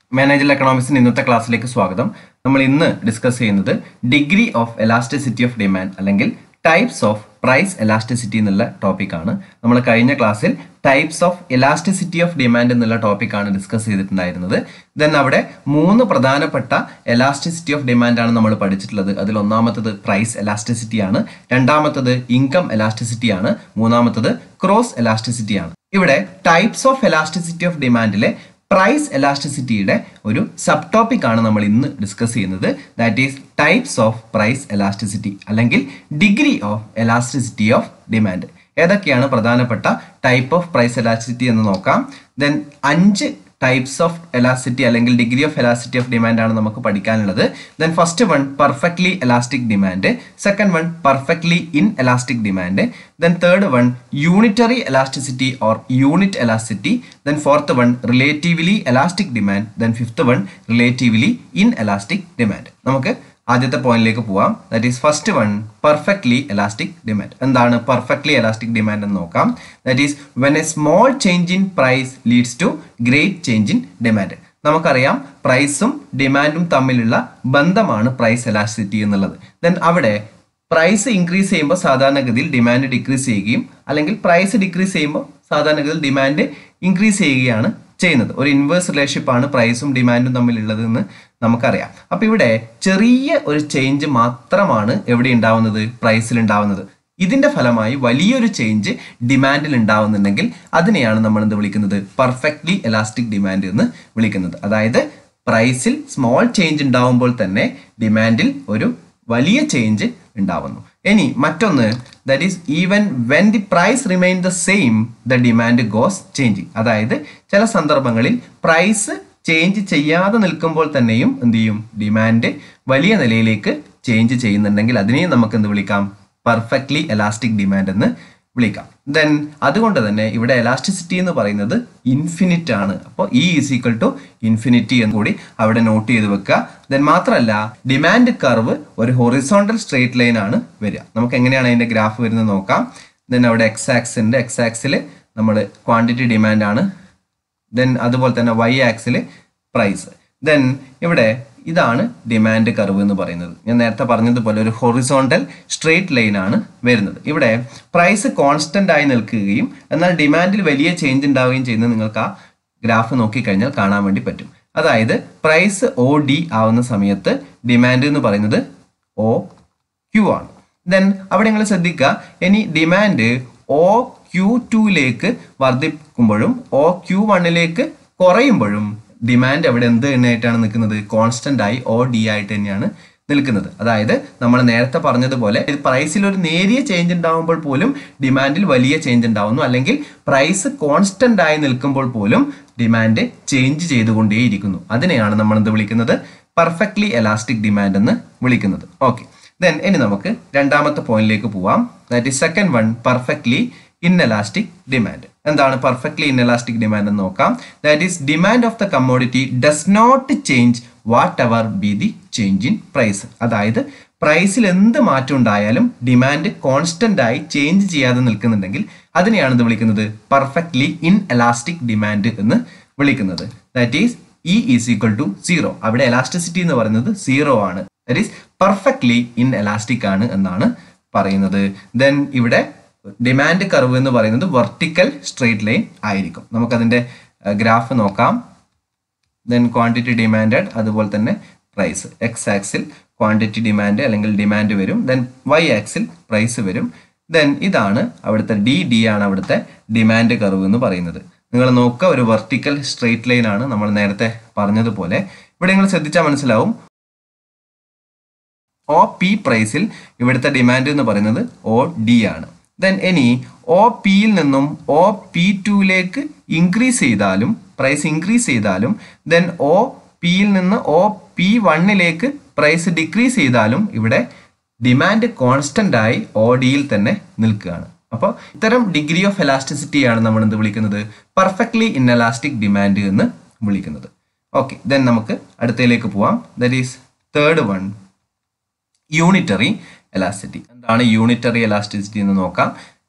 മാനേജൽ എക്കണോമിക്സിന്റെ ഇന്നത്തെ ക്ലാസ്സിലേക്ക് സ്വാഗതം നമ്മൾ ഇന്ന് ഡിസ്കസ് ചെയ്യുന്നത് degree of elasticity of demand അല്ലെങ്കിൽ ടൈപ്സ് ഓഫ് പ്രൈസ് എലാസ്റ്റിസിറ്റി എന്നുള്ള ടോപ്പിക്കാണ് നമ്മൾ കഴിഞ്ഞ ക്ലാസ്സിൽ types of elasticity of demand എന്നുള്ള ടോപ്പിക്കാണ് ഡിസ്കസ് ചെയ്തിട്ടുണ്ടായിരുന്നത് ദെൻ അവിടെ മൂന്ന് പ്രധാനപ്പെട്ട എലാസ്റ്റിസിറ്റി ഓഫ് ഡിമാൻഡ് ആണ് നമ്മൾ പഠിച്ചിട്ടുള്ളത് അതിൽ ഒന്നാമത്തത് പ്രൈസ് എലാസ്റ്റിസിറ്റി ആണ് രണ്ടാമത്തത് ഇൻകം എലാസ്റ്റിസിറ്റി ആണ് മൂന്നാമത്തത് ക്രോസ് എലാസ്റ്റിസിറ്റി ആണ് ഇവിടെ ടൈപ്സ് ഓഫ് എലാസ്റ്റിസിറ്റി ഓഫ് ഡിമാൻഡിലെ പ്രൈസ് എലാസ്റ്റിസിറ്റിയുടെ ഒരു സബ് ടോപ്പിക് ആണ് നമ്മൾ ഇന്ന് ഡിസ്കസ് ചെയ്യുന്നത് that is types of price elasticity അല്ലെങ്കിൽ degree of elasticity of demand ഏതൊക്കെയാണ് പ്രധാനപ്പെട്ട ടൈപ്പ് ഓഫ് പ്രൈസ് എലാസ്റ്റിസിറ്റി എന്ന് നോക്കാം ദെൻ അഞ്ച് ടൈപ്സ് ഓഫ് എലാസ്റ്റിറ്റി അല്ലെങ്കിൽ degree of elasticity of demand ആണ് നമുക്ക് പഠിക്കാനുള്ളത് then first one perfectly elastic demand second one perfectly inelastic demand then third one unitary elasticity or unit elasticity then fourth one relatively elastic demand then fifth one relatively inelastic demand നമുക്ക് ആദ്യത്തെ പോയിന്റിലേക്ക് പോവാം that is first one perfectly elastic demand എന്താണ് perfectly elastic demand എന്ന് നോക്കാം that is when A small change in price leads to great change in demand നമുക്കറിയാം പ്രൈസും ഡിമാൻഡും തമ്മിലുള്ള ബന്ധമാണ് പ്രൈസ് എലാസ്റ്റിസിറ്റി എന്നുള്ളത് ദെൻ അവിടെ പ്രൈസ് ഇൻക്രീസ് ചെയ്യുമ്പോൾ സാധാരണഗതിയിൽ ഡിമാൻഡ് ഡിക്രീസ് ചെയ്യുകയും അല്ലെങ്കിൽ പ്രൈസ് ഡിക്രീസ് ചെയ്യുമ്പോൾ സാധാരണഗതിയിൽ ഡിമാൻഡ് ഇൻക്രീസ് ചെയ്യുകയാണ് ചെയ്യുന്നത് ഒരു ഇൻവേഴ്സ് റിലേഷൻഷിപ്പ് ആണ് പ്രൈസും ഡിമാൻഡും തമ്മിലുള്ളത് എന്ന് നമുക്കറിയാം അപ്പൊ ഇവിടെ ചെറിയ ഒരു ചേഞ്ച് മാത്രമാണ് എവിടെ ഉണ്ടാവുന്നത് പ്രൈസിൽ ഉണ്ടാവുന്നത് ഇതിന്റെ ഫലമായി വലിയൊരു ചേഞ്ച് ഡിമാൻഡിൽ ഉണ്ടാവുന്നുണ്ടെങ്കിൽ അതിനെയാണ് നമ്മൾ എന്ത് വിളിക്കുന്നത് പെർഫെക്റ്റ്ലി എലാസ്റ്റിക് ഡിമാൻഡ് എന്ന് വിളിക്കുന്നത് അതായത് പ്രൈസിൽ സ്മോൾ ചേഞ്ച് ഉണ്ടാവുമ്പോൾ തന്നെ ഡിമാൻഡിൽ ഒരു വലിയ ചേഞ്ച് ഉണ്ടാവുന്നു ഇനി മറ്റൊന്ന് that is even when the price remain the same the demand goes changing അതായത് ചില സന്ദർഭങ്ങളിൽ പ്രൈസ് ചേഞ്ച് ചെയ്യാതെ നിൽക്കുമ്പോൾ തന്നെയും എന്ത് ചെയ്യും ഡിമാൻഡ് വലിയ നിലയിലേക്ക് ചേഞ്ച് ചെയ്യുന്നുണ്ടെങ്കിൽ അതിനെയും നമുക്ക് എന്ത് വിളിക്കാം പെർഫെക്റ്റ്ലി എലാസ്റ്റിക് ഡിമാൻഡ് എന്ന് വിളിക്കാം ദെൻ അതുകൊണ്ട് തന്നെ ഇവിടെ എലാസ്റ്റിസിറ്റി എന്ന് പറയുന്നത് ഇൻഫിനിറ്റ് ആണ് അപ്പോൾ E is equal to infinity എന്ന് കൂടി അവിടെ നോട്ട് ചെയ്ത് വെക്കുക ദെൻ മാത്രമല്ല ഡിമാൻഡ് കർവ് ഒരു ഹൊറിസോണ്ടൽ സ്ട്രേറ്റ് ലൈൻ ആണ് വരിക നമുക്ക് എങ്ങനെയാണ് അതിന്റെ ഗ്രാഫ് വരുന്നത് നോക്കാം ദെൻ അവിടെ എക്സ് ആക്സ് ഉണ്ട് എക്സ് ആക്സിൽ നമ്മൾ ക്വാണ്ടിറ്റി ഡിമാൻഡ് ആണ് ദെൻ അതുപോലെ തന്നെ വൈ ആക്സിൽ പ്രൈസ് ദെൻ ഇവിടെ ഇതാണ് ഡിമാൻഡ് കർവ് എന്ന് പറയുന്നത് ഞാൻ നേരത്തെ പറഞ്ഞതുപോലെ ഒരു ഹൊറിസോണ്ടൽ സ്ട്രേറ്റ് ലൈൻ ആണ് വരുന്നത് ഇവിടെ പ്രൈസ് കോൺസ്റ്റന്റ് ആയി നിൽക്കുകയും എന്നാൽ ഡിമാൻഡിൽ വലിയ ചേഞ്ച് ഉണ്ടാവുകയും ചെയ്യുന്നത് നിങ്ങൾക്ക് ആ ഗ്രാഫ് നോക്കിക്കഴിഞ്ഞാൽ കാണാൻ വേണ്ടി പറ്റും അതായത് പ്രൈസ് ഒ ഡി ആവുന്ന സമയത്ത് ഡിമാൻഡ് എന്ന് പറയുന്നത് ഒ ക്യു ആണ് ദെൻ അവിടെ നിങ്ങൾ ശ്രദ്ധിക്കുക ഇനി ഡിമാൻഡ് ഒ ക്യു ടുയിലേക്ക് വർദ്ധിക്കുമ്പോഴും ഒ ക്യു വണ്ണിലേക്ക് കുറയുമ്പോഴും ഡിമാൻഡ് അവിടെ എന്ത് തന്നെയായിട്ടാണ് നിൽക്കുന്നത് കോൺസ്റ്റന്റ് ആയി ഒ ഡി ആയിട്ട് തന്നെയാണ് നിൽക്കുന്നത് അതായത് നമ്മൾ നേരത്തെ പറഞ്ഞതുപോലെ പ്രൈസിൽ ഒരു നേരിയ ചേഞ്ച് ഉണ്ടാകുമ്പോൾ പോലും ഡിമാൻഡിൽ വലിയ ചേഞ്ച് ഉണ്ടാവുന്നു അല്ലെങ്കിൽ പ്രൈസ് കോൺസ്റ്റന്റ് ആയി നിൽക്കുമ്പോൾ പോലും ഡിമാൻഡ് ചേഞ്ച് ചെയ്തുകൊണ്ടേയിരിക്കുന്നു അതിനെയാണ് നമ്മൾ എന്ത് വിളിക്കുന്നത് പെർഫെക്റ്റ്ലി എലാസ്റ്റിക് ഡിമാൻഡ് എന്ന് വിളിക്കുന്നത് ഓക്കെ ദെൻ ഇനി നമുക്ക് രണ്ടാമത്തെ പോയിന്റിലേക്ക് പോവാം that is second one perfectly inelastic demand എന്താണ് പെർഫെക്റ്റ്ലി ഇൻഎലാസ്റ്റിക് ഡിമാൻഡ് എന്ന് നോക്കാം that is demand of the commodity does not change whatever be the change in price അതായത് പ്രൈസിൽ എന്ത് മാറ്റം ഉണ്ടായാലും ഡിമാൻഡ് കോൺസ്റ്റന്റ് ആയി ചേഞ്ച് ചെയ്യാതെ നിൽക്കുന്നുണ്ടെങ്കിൽ അതിനെയാണ് ഇത് വിളിക്കുന്നത് പെർഫെക്റ്റ്ലി ഇൻ എലാസ്റ്റിക് ഡിമാൻഡ് എന്ന് വിളിക്കുന്നത് that is E is equal to zero അവിടെ എലാസ്റ്റിസിറ്റി എന്ന് പറയുന്നത് സീറോ ആണ് that is perfectly inelastic ആണ് എന്നാണ് പറയുന്നത് ദെൻ ഇവിടെ ഡിമാൻഡ് കർവ് എന്ന് പറയുന്നത് വെർട്ടിക്കൽ സ്ട്രെയിറ്റ് ലൈൻ ആയിരിക്കും നമുക്കതിന്റെ ഗ്രാഫ് നോക്കാം ദെൻ ക്വാണ്ടിറ്റി ഡിമാൻഡഡ് അതുപോലെ തന്നെ പ്രൈസ് എക്സ് ആക്സിൽ ക്വാണ്ടിറ്റി ഡിമാൻഡ് അല്ലെങ്കിൽ ഡിമാൻഡ് വരും ദെൻ വൈ ആക്സിൽ പ്രൈസ് വരും ദെൻ ഇതാണ് അവിടുത്തെ ഡി ഡി ആണ് അവിടുത്തെ ഡിമാൻഡ് കർവ് എന്ന് പറയുന്നത് നിങ്ങൾ നോക്കുക ഒരു വെർട്ടിക്കൽ സ്ട്രെയിറ്റ് ലൈൻ ആണ് നമ്മൾ നേരത്തെ പറഞ്ഞതുപോലെ ഇവിടെ നിങ്ങൾ ശ്രദ്ധിച്ചാൽ മനസ്സിലാവും ഒ പി പ്രൈസിൽ ഇവിടുത്തെ ഡിമാൻഡ് എന്ന് പറയുന്നത് ഒ ഡി ആണ് ദെൻ ഇനി ഒ പിയിൽ നിന്നും ഒ പി ടുവിലേക്ക് ഇൻക്രീസ് ചെയ്താലും പ്രൈസ് ഇൻക്രീസ് ചെയ്താലും ദെൻ ഒ പിയിൽ നിന്ന് ഒ പി വണ്ണിലേക്ക് പ്രൈസ് ഡിക്രീസ് ചെയ്താലും ഇവിടെ ഡിമാൻഡ് കോൺസ്റ്റന്റ് ആയി ഒ ഡിയിൽ തന്നെ നിൽക്കുകയാണ് അപ്പോൾ ഇത്തരം ഡിഗ്രി ഓഫ് എലാസ്റ്റിസിറ്റിയാണ് നമ്മൾ എന്ത് വിളിക്കുന്നത് പെർഫെക്റ്റ്ലി ഇൻഎലാസ്റ്റിക് ഡിമാൻഡ് എന്ന് വിളിക്കുന്നത് ഓക്കെ ദെൻ നമുക്ക് അടുത്തയിലേക്ക് പോവാം that is third one unitary elasticity എന്താണ് യൂണിറ്ററി എലാസ്റ്റിസിറ്റി എന്ന് നോക്കാം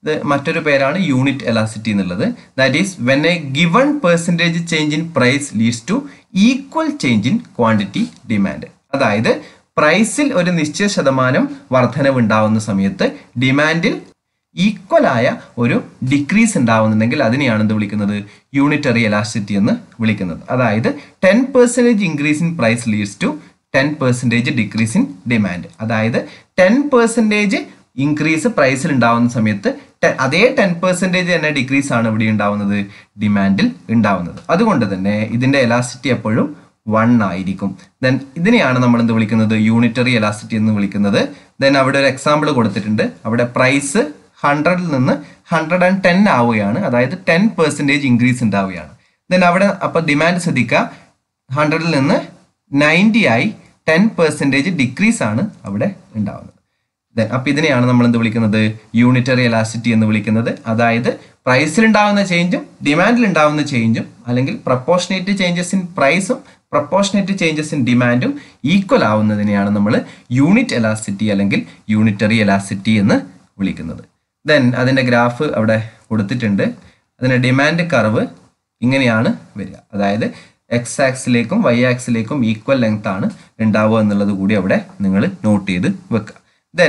ഇത് മറ്റൊരു പേരാണ് യൂണിറ്റ് എലാസിറ്റി എന്നുള്ളത് that is when a given percentage change in price leads to equal change in quantity demand അതായത് പ്രൈസിൽ ഒരു നിശ്ചിത ശതമാനം വർധനവ് ഉണ്ടാവുന്ന സമയത്ത് ഡിമാൻഡിൽ ഈക്വൽ ആയ ഒരു ഡിക്രീസ് ഉണ്ടാവുന്നുണ്ടെങ്കിൽ അതിനെയാണ് എന്ത് വിളിക്കുന്നത് യൂണിറ്ററി എലാസ്റ്റിറ്റി എന്ന് വിളിക്കുന്നത് അതായത് ten percentage increase in price leads to ten percentage decrease in demand അതായത് ടെൻ പെർസെൻറ്റേജ് ഇൻക്രീസ് പ്രൈസിൽ ഉണ്ടാവുന്ന സമയത്ത് ടെ- അതേ ടെൻ പെർസെൻറ്റേജ് തന്നെ ഡിക്രീസ് ആണ് ഇവിടെ ഉണ്ടാവുന്നത് ഡിമാൻഡിൽ ഉണ്ടാവുന്നത് അതുകൊണ്ട് തന്നെ ഇതിന്റെ എലാസിറ്റി എപ്പോഴും വൺ ആയിരിക്കും ദെൻ ഇതിനെയാണ് നമ്മൾ എന്ത് വിളിക്കുന്നത് യൂണിറ്ററി എലാസിറ്റി എന്ന് വിളിക്കുന്നത് ദെൻ അവിടെ ഒരു എക്സാമ്പിൾ കൊടുത്തിട്ടുണ്ട് അവിടെ പ്രൈസ് ഹൺഡ്രഡിൽ നിന്ന് ഹൺഡ്രഡ് ആൻഡ് ടെൻ ആവുകയാണ് അതായത് ടെൻ പെർസെൻറ്റേജ് ഇൻക്രീസ് ഉണ്ടാവുകയാണ് ദെൻ അവിടെ അപ്പോൾ ഡിമാൻഡ് ശ്രദ്ധിക്കുക ഹൺഡ്രഡിൽ നിന്ന് നയൻറ്റി ആയി ടെൻ പെർസെൻറ്റേജ് ഡിക്രീസ് ആണ് അവിടെ ഉണ്ടാവുന്നത് Then അപ്പൊ ഇതിനെയാണ് നമ്മൾ എന്ത് വിളിക്കുന്നത് യൂണിറ്ററി എലാസിറ്റി എന്ന് വിളിക്കുന്നത് അതായത് പ്രൈസിൽ ഉണ്ടാവുന്ന ചേഞ്ചും ഡിമാൻഡിൽ ഉണ്ടാവുന്ന ചേഞ്ചും അല്ലെങ്കിൽ പ്രപ്പോർഷനേറ്റ് ചേഞ്ചസ് ഇൻ പ്രൈസും പ്രപ്പോർഷനേറ്റ് ചേഞ്ചസ് ഇൻ ഡിമാൻഡും ഈക്വൽ ആവുന്നതിനെയാണ് നമ്മൾ യൂണിറ്റ് എലാസിറ്റി അല്ലെങ്കിൽ യൂണിറ്ററി എലാസിറ്റി എന്ന് വിളിക്കുന്നത് ദെൻ അതിന്റെ ഗ്രാഫ് അവിടെ കൊടുത്തിട്ടുണ്ട് അതിന്റെ ഡിമാൻഡ് കർവ് ഇങ്ങനെയാണ് വരിക അതായത് എക്സ് ആക്സിലേക്കും വൈ ആക്സിലേക്കും ഈക്വൽ ലെങ്ത് ആണ് ഉണ്ടാവുക എന്നുള്ളത് കൂടി അവിടെ നിങ്ങൾ നോട്ട് ചെയ്ത് വെക്കുക ദെൻ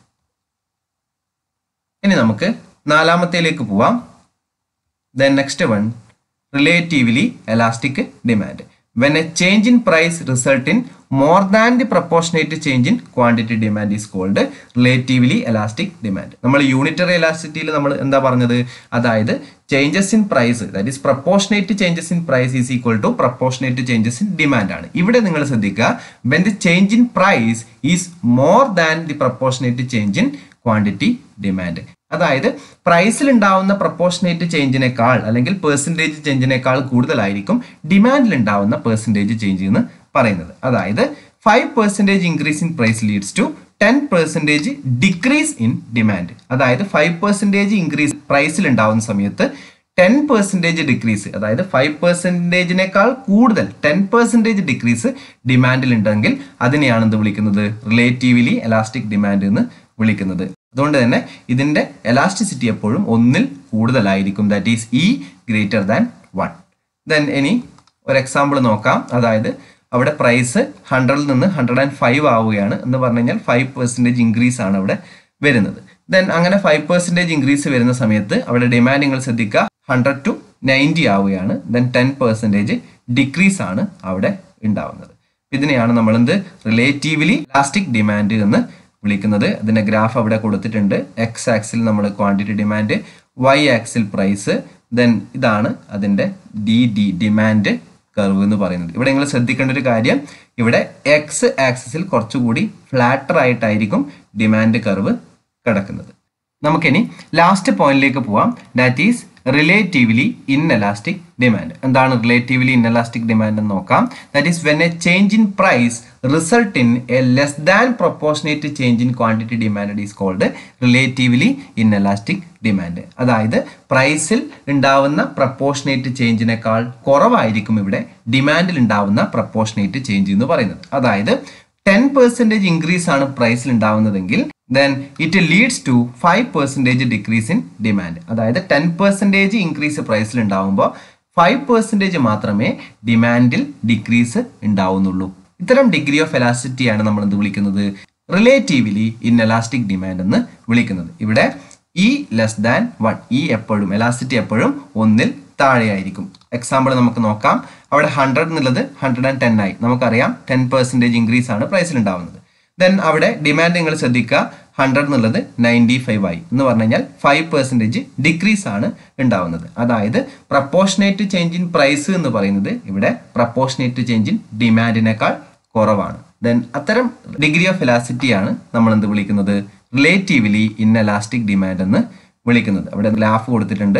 ഇനി നമുക്ക് നാലാമത്തേലേക്ക് പോവാം then next one relatively elastic demand when a change in price result in more than the proportionate change in quantity demand is called relatively elastic demand നമ്മൾ യൂണിറ്ററി എലാസ്റ്റിറ്റിയിൽ നമ്മൾ എന്താ പറഞ്ഞത് അതായത് changes in price that is proportionate changes in price is equal to proportionate changes in demand ആണ് ഇവിടെ നിങ്ങൾ ശ്രദ്ധിക്കുക when the change in price is more than the proportionate change in quantity demand അതായത് പ്രൈസിൽ ഉണ്ടാവുന്ന പ്രപ്പോർഷനേറ്റ് ചേഞ്ചിനേക്കാൾ അല്ലെങ്കിൽ percentage ചേഞ്ചിനേക്കാൾ കൂടുതലായിരിക്കും ഡിമാൻഡിൽ ഉണ്ടാവുന്ന പെർസെൻറ്റേജ് ചേഞ്ച് എന്ന് പറയുന്നത് അതായത് five percentage increase in price leads to ten percentage decrease in demand അതായത് ഫൈവ് പെർസെൻറ്റേജ് ഇൻക്രീസ് പ്രൈസിൽ ഉണ്ടാവുന്ന സമയത്ത് ടെൻ പെർസെൻറ്റേജ് ഡിക്രീസ് അതായത് ഫൈവ് പെർസെൻറ്റേജിനേക്കാൾ കൂടുതൽ ടെൻ പെർസെൻറ്റേജ് ഡിക്രീസ് ഡിമാൻഡിൽ ഉണ്ടെങ്കിൽ അതിനെയാണ് എന്ത് വിളിക്കുന്നത് റിലേറ്റീവ്ലി എലാസ്റ്റിക് ഡിമാൻഡ് എന്ന് വിളിക്കുന്നത് അതുകൊണ്ട് തന്നെ ഇതിന്റെ എലാസ്റ്റിസിറ്റി എപ്പോഴും ഒന്നിൽ കൂടുതലായിരിക്കും that is E greater than one then ഇനി ഒരു എക്സാമ്പിൾ നോക്കാം അതായത് അവിടെ പ്രൈസ് ഹൺഡ്രഡിൽ നിന്ന് ഹൺഡ്രഡ് ആൻഡ് ഫൈവ് ആവുകയാണ് എന്ന് പറഞ്ഞു കഴിഞ്ഞാൽ ഫൈവ് പെർസെൻറ്റേജ് ഇൻക്രീസ് ആണ് അവിടെ വരുന്നത് ദെൻ അങ്ങനെ ഫൈവ് പെർസെൻറ്റേജ് ഇൻക്രീസ് വരുന്ന സമയത്ത് അവിടെ ഡിമാൻഡ് നിങ്ങൾ ശ്രദ്ധിക്കുക ഹൺഡ്രഡ് ടു നയൻറ്റി ആവുകയാണ് ദെൻ ടെൻ പെർസെൻറ്റേജ് ഡിക്രീസ് ആണ് അവിടെ ഉണ്ടാവുന്നത് ഇതിനെയാണ് നമ്മൾ എന്ത് റിലേറ്റീവ്ലി ഇലാസ്റ്റിക് ഡിമാൻഡ് എന്ന് വിളിക്കുന്നത് അതിന്റെ ഗ്രാഫ് അവിടെ കൊടുത്തിട്ടുണ്ട് എക്സ് ആക്സിൽ നമ്മൾ ക്വാണ്ടിറ്റി ഡിമാൻഡ് വൈ ആക്സിൽ പ്രൈസ് ദെൻ ഇതാണ് അതിന്റെ ഡി ഡി ഡിമാൻഡ് കർവ് എന്ന് പറയുന്നത് ഇവിടെ നിങ്ങൾ ശ്രദ്ധിക്കേണ്ട ഒരു കാര്യം ഇവിടെ എക്സ് ആക്സിസിൽ കുറച്ചുകൂടി ഫ്ലാറ്റർ ആയിട്ടായിരിക്കും ഡിമാൻഡ് കർവ് കിടക്കുന്നത് നമുക്കിനി ലാസ്റ്റ് പോയിന്റിലേക്ക് പോവാം that is relatively inelastic demand എന്താണ് റിലേറ്റീവ്ലി ഇൻ എലാസ്റ്റിക് ഡിമാൻഡ് എന്ന് നോക്കാം that is when a change in price result in a less than proportionate change in quantity demand is called relatively inelastic demand അതായത് പ്രൈസിൽ ഉണ്ടാവുന്ന proportionate ചേഞ്ചിനേക്കാൾ കുറവായിരിക്കും ഇവിടെ ഡിമാൻഡിൽ ഉണ്ടാവുന്ന proportionate change എന്ന് പറയുന്നത് അതായത് ടെൻ പെർസെൻറ്റേജ് ഇൻക്രീസ് ആണ് പ്രൈസിൽ ഉണ്ടാവുന്നതെങ്കിൽ then it leads to five percentage decrease in demand അതായത് ടെൻ പെർസെൻറ്റേജ് ഇൻക്രീസ് പ്രൈസിൽ ഉണ്ടാവുമ്പോൾ ഫൈവ് പെർസെൻറ്റേജ് മാത്രമേ ഡിമാൻഡിൽ ഡിക്രീസ് ഉണ്ടാവുന്നുള്ളൂ ഇത്തരം ഡിഗ്രി ഓഫ് എലാസ്റ്റിറ്റിയാണ് നമ്മൾ എന്ത് വിളിക്കുന്നത് റിലേറ്റീവ്ലി ഇൻ എലാസ്റ്റിക് ഡിമാൻഡ് എന്ന് വിളിക്കുന്നത് ഇവിടെ E less than one E എപ്പോഴും എലാസ്റ്റിറ്റി എപ്പോഴും ഒന്നിൽ താഴെയായിരിക്കും എക്സാമ്പിൾ നമുക്ക് നോക്കാം അവിടെ ഹൺഡ്രഡ് എന്നുള്ളത് ഹൺഡ്രഡ് ആൻഡ് ടെൻ ആയി നമുക്കറിയാം ടെൻ പെർസെൻറ്റേജ് ഇൻക്രീസ് ആണ് പ്രൈസിൽ ഉണ്ടാവുന്നത് ദെൻ അവിടെ ഡിമാൻഡ് നിങ്ങൾ ശ്രദ്ധിക്കുക ഹൺഡ്രഡ് എന്നുള്ളത് നയൻറ്റി ഫൈവ് ആയി എന്ന് പറഞ്ഞു കഴിഞ്ഞാൽ ഫൈവ് പെർസെൻറ്റേജ് ഡിക്രീസ് ആണ് ഉണ്ടാവുന്നത് അതായത് പ്രപ്പോർഷനേറ്റ് ചേഞ്ച് ഇൻ പ്രൈസ് എന്ന് പറയുന്നത് ഇവിടെ പ്രപ്പോർഷനേറ്റ് ചേഞ്ച് ഇൻ ഡിമാൻഡിനേക്കാൾ കുറവാണ് ദെൻ അത്തരം ഡിഗ്രി ഓഫ് എലാസിറ്റിയാണ് നമ്മൾ എന്ത് വിളിക്കുന്നത് റിലേറ്റീവ്ലി ഇൻ എലാസ്റ്റിക് ഡിമാൻഡ് എന്ന് വിളിക്കുന്നത് അവിടെ ഗ്രാഫ് കൊടുത്തിട്ടുണ്ട്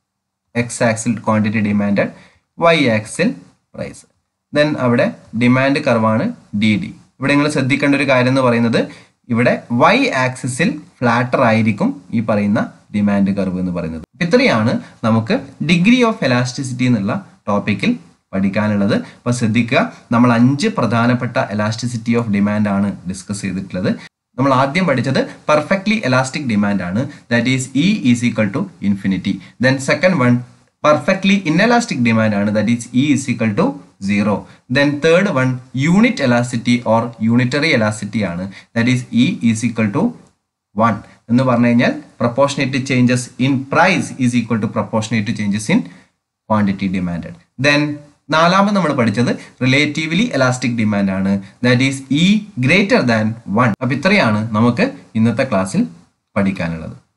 എക്സ് ആക്സിൽ ക്വാണ്ടിറ്റി ഡിമാൻഡ് വൈ ആക്സിൽ പ്രൈസ് ദെൻ അവിടെ ഡിമാൻഡ് കർവാണ് ഡി ഡി ഇവിടെ നിങ്ങൾ ശ്രദ്ധിക്കേണ്ട ഒരു കാര്യം എന്ന് പറയുന്നത് ഇവിടെ വൈ ആക്സിസിൽ ഫ്ലാറ്റർ ആയിരിക്കും ഈ പറയുന്ന ഡിമാൻഡ് കർവ് എന്ന് പറയുന്നത് ഇത്രയാണ് നമുക്ക് ഡിഗ്രി ഓഫ് എലാസ്റ്റിസിറ്റി എന്നുള്ള ടോപ്പിക്കിൽ പഠിക്കാനുള്ളത് അപ്പോൾ ശ്രദ്ധിക്കുക നമ്മൾ അഞ്ച് പ്രധാനപ്പെട്ട എലാസ്റ്റിസിറ്റി ഓഫ് ഡിമാൻഡ് ആണ് ഡിസ്കസ് ചെയ്തിട്ടുള്ളത് നമ്മൾ ആദ്യം പഠിച്ചത് പെർഫെക്റ്റ്ലി എലാസ്റ്റിക് ഡിമാൻഡ് ആണ് that is E is equal to infinity then second one perfectly inelastic demand ആണ് that is E is equal to zero then third one unit elasticity or unitary elasticity ആണ് that is E is equal to one എന്ന് പറഞ്ഞു കഴിഞ്ഞാൽ proportionate changes in price is equal to proportionate changes in quantity demand then നാലാമത് നമ്മൾ പഠിച്ചത് relatively elastic demand ആണ് that is E greater than one അപ്പൊ ഇത്രയാണ് നമുക്ക് ഇന്നത്തെ ക്ലാസ്സിൽ പഠിക്കാനുള്ളത്